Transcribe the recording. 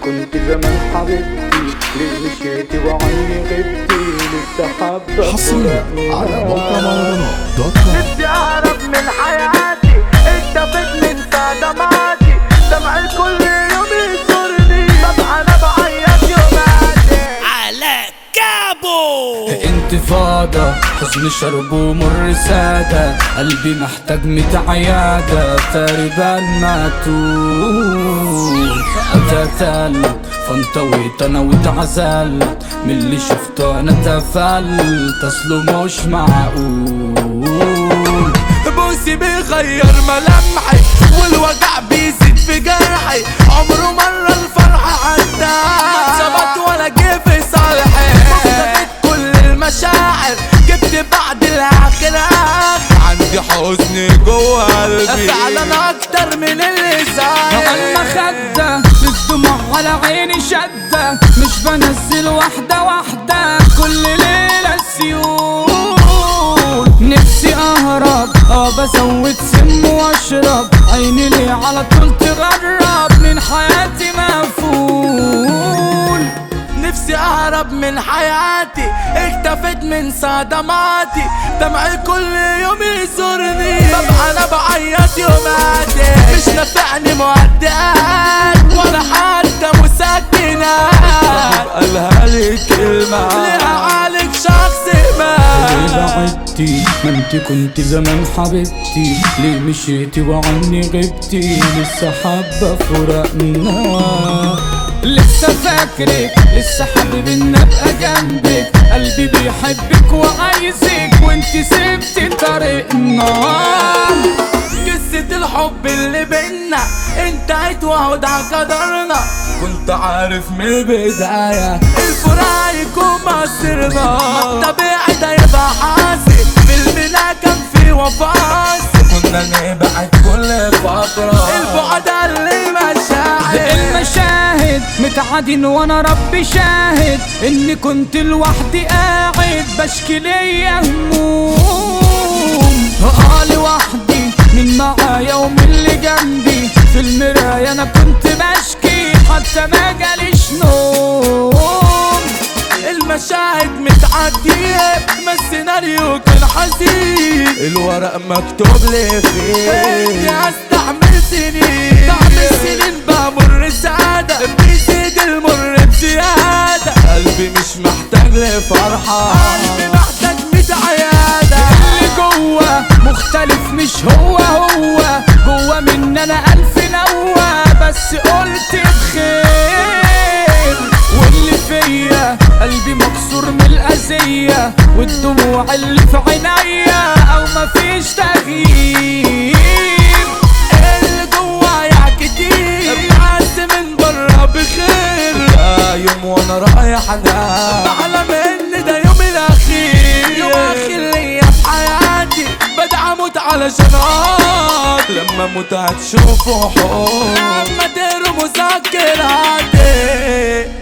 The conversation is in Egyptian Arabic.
كنت زمان حبيبتي ليه مشيتي وعني غبتي لسه حابة حصريا على موقع فراقنا. مهرجانات دوت كوم نفسي اهرب من حياتي اكتفيت من صدماتي دمع الكل يوم يزورني ببقى انا بعيط يوماتي على كابو انتفاضة حزن شرب ومر سادة قلبي محتاج ميت عيادة تقريبا ماتوا اتقتلت فانطويت انا واتعزلت من اللي شفته انا اتقفلت اصله مش معقول بوسي بيغير ملامحي والوجع بيزيد في جرحي عمره مرة الفرحة عدى ظبط ولا جه في صالحي فقدت كل المشاعر جبت بعد الاخر عندي حزن جوه قلبي فعلا اكتر من اللي اما خدة الدموع على عيني شدة مش بنزل واحدة واحدة كل ليلة سيول نفسي اهرب اه بزود سم واشرب عيني ليه على طول تغرب من حياتي مفول نفسي اهرب من حياتي اكتفيت من صدماتي دمعي كل يوم يزورني ببقى انا بعيط يوماتي مش نافعني مهدئات ولا حتى مسكنات قالها لي كلمة ليه اعالج شخص ليه ما بعدتي ما انت كنت زمان حبيبتي ليه مشيتي وعني غبتي لسه حابة فراقنا لسه فاكرك لسه حابب ان ابقى جنبك قلبي بيحبك وعايزك وانت سبتي طريقنا قصة الحب اللي بينا انتهت وهو ده قدرنا كنت عارف من البداية الفراق يكون مصيرنا ما الطبيعي ده يبقى حاسس فيلمنا كان فيه وفاصل كنا نبعد كل فترة البعد اللي مشاعر المشاهد متعادين وانا ربي شاهد اني كنت لوحدي قاعد بشكي ليا هموم اه لوحدي من معايا ومن اللي جنبي في المراية انا كنت بشكي حتى ما جاليش نوم المشاهد متعدية ما السيناريو كان حزين الورق مكتوب لي فيه اني استحمل سنين طعم السنين بمر سعادة بيزيد المر بزيادة قلبي مش محتاج لفرحة قلبي محتاج ميت عيادة اللي جوه مختلف مش هو هو جوه من انا الف نوى بس قلت بخير واللي فيا قلبي مكسور من الاذيه والدموع اللي في عينيا او مفيش تغيير اللي جوايا كتير بحس من برا بخير لا يوم وانا رايح انام بعلم ان ده يومي الاخير يوم اخر ليا في حياتي بدعى اموت علشان اقعد لما اموت هتشوفوا حب لما تقروا مذكراتي